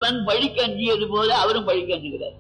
தன் பழிக்கு அஞ்சியது போல அவரும் பழிக்கு அஞ்சுகிறார்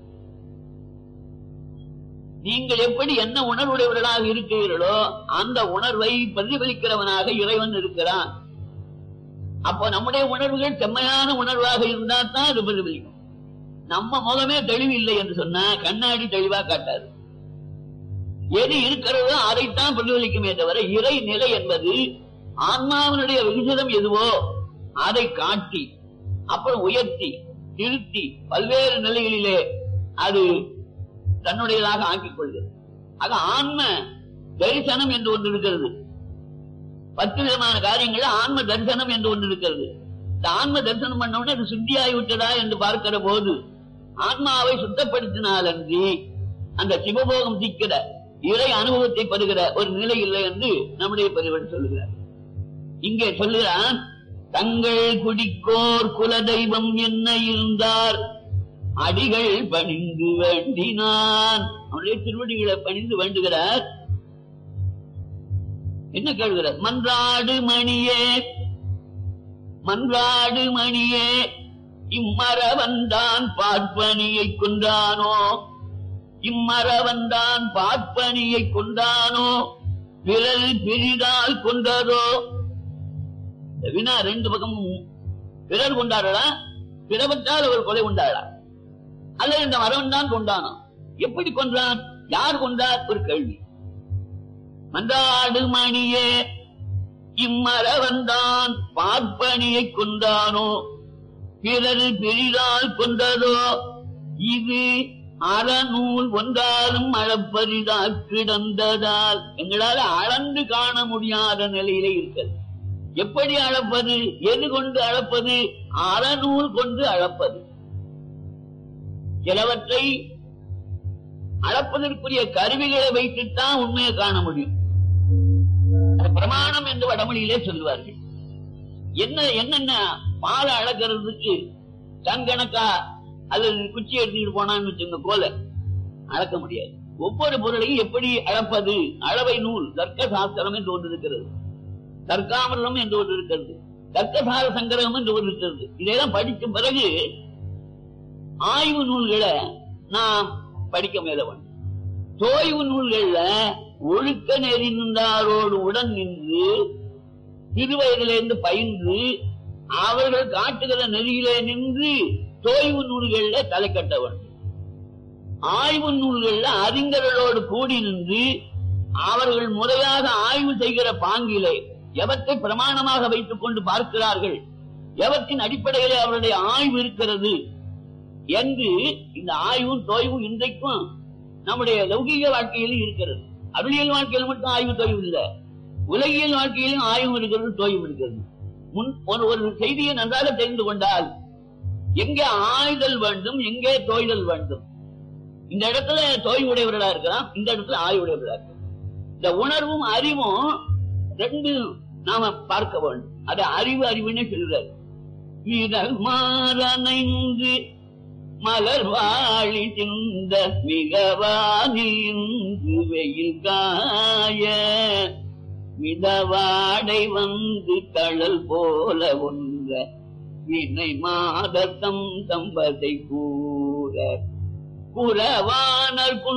நீங்கள் எப்படி என்ன உணர்வுடையவர்களாக இருக்கிறீர்களோ அந்த உணர்வை பிரதிபலிக்கிறவனாக இறைவன் இருக்கிறான் அப்போ நம்முடைய உணர்வுகள் செம்மையான உணர்வாக இருந்தா தான் அது பிரதிபலிக்கும் நம்ம முகமே தெளிவு இல்லை என்று சொன்னா கண்ணாடி தெளிவா காட்டாது எது இருக்கிறதோ அதைத்தான் பிரதிபலிக்குமே தவிர இறை நிலை என்பது ஆன்மாவினுடைய விகிதம் எதுவோ அதை காட்டி அப்புறம் உயர்த்தி திருத்தி பல்வேறு நிலைகளிலே அது தன்னுடையதாக ஆக்கிக் கொள்கிறது ஆக ஆன்ம தரிசனம் என்று ஒன்று இருக்கிறது பத்து விதமான காரியங்கள் ஆன்ம தரிசனம் என்று ஒன்று இருக்கிறது இந்த ஆன்ம தரிசனம் பண்ண உடனே அது சுத்தியாகி விட்டதா என்று பார்க்கிற போது ஆன்மாவை சுத்தப்படுத்தினால் அன்றி அந்த சிவபோகம் சிக்கிற இறை அனுபவத்தை பெறுகிற ஒரு நிலை இல்லை என்று நம்முடைய பெரியவர் சொல்லுகிறார் இங்கே சொல்லுகிறான் தங்கள் குடிக்கோர் குலதெய்வம் என்ன இருந்தார் அடிகள் பணிந்து வேண்டினான் அவனுடைய திருவடிகளை பணிந்து வேண்டுகிறார் என்ன கேள்கிறார் மன்றாடு மணியே மன்றாடு மணியே இம்மரவன்தான் பார்ப்பனியை கொண்டானோ இம்மரவன்தான் பார்ப்பனியை கொண்டானோ விரல் பிரிதால் கொண்டதோ இந்த வினா ரெண்டு பக்கமும் பிறர் கொண்டாடலா பிறவற்றால் அவர் கொலை கொண்டாடா அல்லது இந்த மரவன் தான் கொண்டானோ எப்படி கொன்றான் யார் கொண்டார் ஒரு கேள்வி மன்றாடு மணியே இம்மரவன்தான் பார்ப்பனியை கொண்டானோ பிறரு பெரிதால் கொண்டதோ இது அறநூல் ஒன்றாலும் அளப்பரிதா கிடந்ததால் எங்களால் அளந்து காண முடியாத நிலையிலே இருக்கிறது எப்படி அளப்பது எது கொண்டு அளப்பது அறநூல் கொண்டு அளப்பது சிலவற்றை அளப்பதற்குரிய கருவிகளை வைத்துத்தான் உண்மையை காண முடியும் அது பிரமாணம் என்று வடமொழியிலே சொல்லுவார்கள் என்ன என்னென்ன பாலை அளக்கிறதுக்கு டன் கணக்கா அல்லது குச்சி எடுத்துட்டு போனான்னு வச்சுங்க கோல அளக்க முடியாது ஒவ்வொரு பொருளையும் எப்படி அளப்பது அளவை நூல் தர்க்க சாஸ்திரம் என்று ஒன்று இருக்கிறது தர்க்காமிரம் என்று ஒன்று இருக்கிறது தர்க்கசார சங்கிரகம் என்று ஒன்று இருக்கிறது இதையெல்லாம் படிக்கும் பிறகு ஆய்வு நூல்களை நாம் படிக்க மேல வேண்டும் தோய்வு நூல்கள்ல ஒழுக்க நெறி நின்றாரோடு உடன் நின்று சிறுவயதிலிருந்து பயின்று அவர்கள் காட்டுகிற நெறியிலே நின்று தோய்வு நூல்கள்ல தலை கட்ட வேண்டும் ஆய்வு நூல்கள்ல அறிஞர்களோடு கூடி நின்று அவர்கள் முறையாக ஆய்வு செய்கிற பாங்கிலே எவற்றை பிரமாணமாக வைத்துக் கொண்டு பார்க்கிறார்கள் எவற்றின் அடிப்படையிலே அவருடைய ஆய்வு இருக்கிறது என்று இந்த ஆய்வும் தோய்வும் இன்றைக்கும் நம்முடைய லௌகீக வாழ்க்கையிலும் இருக்கிறது அருளியல் வாழ்க்கையில் மட்டும் ஆய்வு தோய்வு இல்லை உலகியல் வாழ்க்கையிலும் ஆய்வு இருக்கிறது தோய்வு இருக்கிறது முன் ஒரு ஒரு செய்தியை நன்றாக தெரிந்து கொண்டால் எங்கே ஆய்தல் வேண்டும் எங்கே தோய்தல் வேண்டும் இந்த இடத்துல தோய்வுடையவர்களா இருக்கலாம் இந்த இடத்துல ஆய்வுடையவர்களா இருக்கலாம் இந்த உணர்வும் அறிவும் ரெண்டு நாம பார்க்க வேண்டும் அது அறிவு அறிவுன்னு சொல்றாரு இதழ் மாறனைந்து மலர் வாழி சிந்த மிகவானின்று வெயில் காய மிதவாடை வந்து தழல் போல ஒன்ற வினை மாதத்தம் தம்பதை கூற குறவானர்